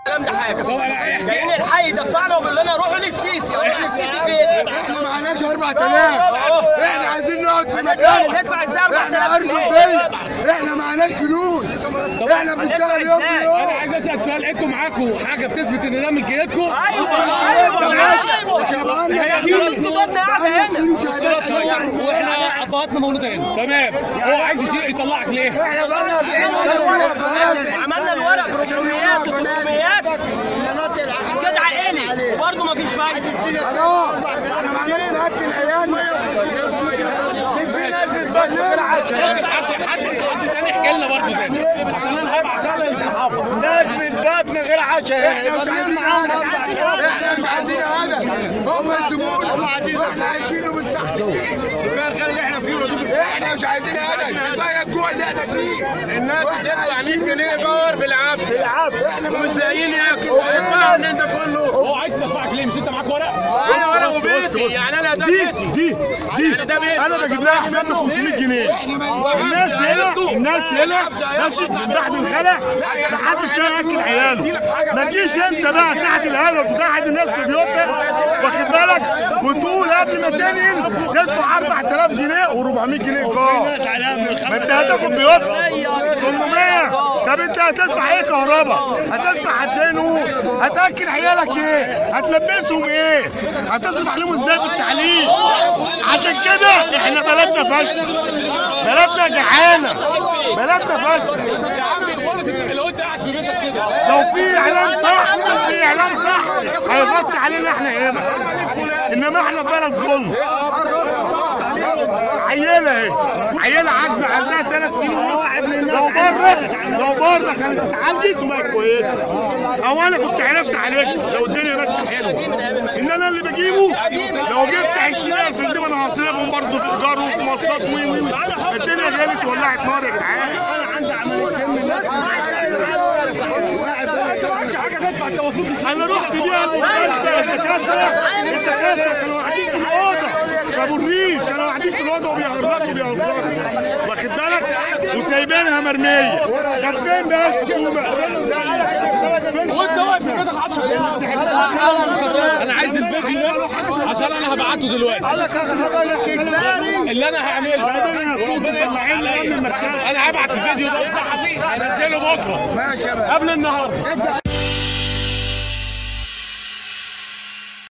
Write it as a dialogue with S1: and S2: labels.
S1: الكلام ده حاجه
S2: طب أنا- احكي-
S1: جايين الحي دفعنا وبيقول لنا روحوا للسيسي اروح للسيسي فين؟
S3: احنا ما معناش 4000 احنا عايزين نقعد في
S1: ندفع
S3: مكاننا
S1: ندفع ازاي
S3: احنا
S1: 4000
S3: ارض
S1: جنيه؟
S3: بيت احنا معناش فلوس احنا بنشتغل يوم
S1: إزاي؟
S3: بيوم
S2: انا عايز اسال سؤال انتوا معاكم حاجه بتثبت ان ده ملكيتكم؟
S1: ايوه ايوه ايوه
S3: هي
S1: في جدودنا قاعده هنا
S2: واحنا ابهاتنا مولوده هنا تمام هو عايز يشيل يطلعك ليه؟
S3: احنا بقالنا 40
S1: عملنا الورق برجوميات وتقوميات كده عائلي وبرضه مفيش فايده
S3: حرام احنا معناش ناكل عيالنا في ناس بتبات من غير عشاء
S2: حد حد حد تاني احكي لنا برضه تاني عشان انا هبعت ده للصحافه
S3: ناس بتبات من غير عشاء احنا مش عايزين معاهم احنا مش عايزين هدف هم يسيبونا هم عايزين احنا عايشين بالصح كفايه الخير اللي احنا فيه احنا مش عايزين هدف كفايه الجوع اللي احنا فيه الناس بتدفع 100 جنيه دولار بالعافيه بالعافيه احنا مش لاقيين ياكلوا هيدفعوا منين ده كله
S2: هو عايز يدفعك ليه مش انت معاك ورق؟
S3: انا ورق وبيتي يعني انا ده بيتي
S4: دي دي انا بجيب لها حساب ب 500 جنيه الناس هنا الناس هنا ماشي من بعد الخلع ما حدش كان ياكل عياله ما تجيش انت بقى ساعه الهدف وتقعد الناس في بيوتها واخد بالك وتقول قبل ما تنقل تدفع 4000 جنيه و400 جنيه ايجار ما انت هتاخد بيوتها 800 طب انت هتدفع ايه كهرباء هتدفع قد ايه نور هتاكل عيالك ايه هتلبسهم ايه هتصرف عليهم ازاي في التعليم عشان كده احنا بلدنا فاشله بلدنا جعانه بلدنا فاشله
S2: لو انت قاعد في بيتك كده
S4: لو في اعلام صح لو في اعلام صح هيغطي علينا احنا هنا انما احنا في بلد ظلم عيالة اهي عيالة عاجزة عندها ثلاث سنين لو بره لو بره كانت اتعالجت وبقت كويسة او انا كنت عرفت عليك لو الدنيا ماشية حلو ان انا اللي بجيبه لو جبت 20000 جنيه انا هصرفهم برضه في ايجار وفي مواصلات و و الدنيا غلت ولعت نار يا جدعان انا رحت بيها المستشفى الدكاتره الدكاتره كانوا قاعدين في الاوضه ما بورنيش كانوا قاعدين في الاوضه وبيهربوا بيهزروا واخد بالك وسايبينها مرميه طب فين بقى الحكومه؟
S2: وانت واقف في بيتك عطش انا عايز الفيديو ده عشان انا هبعته دلوقتي اللي انا هعمله وربنا يسهل عليا انا هبعت الفيديو ده لصحفي هنزله بكره
S3: ماشي يا باشا
S2: قبل النهارده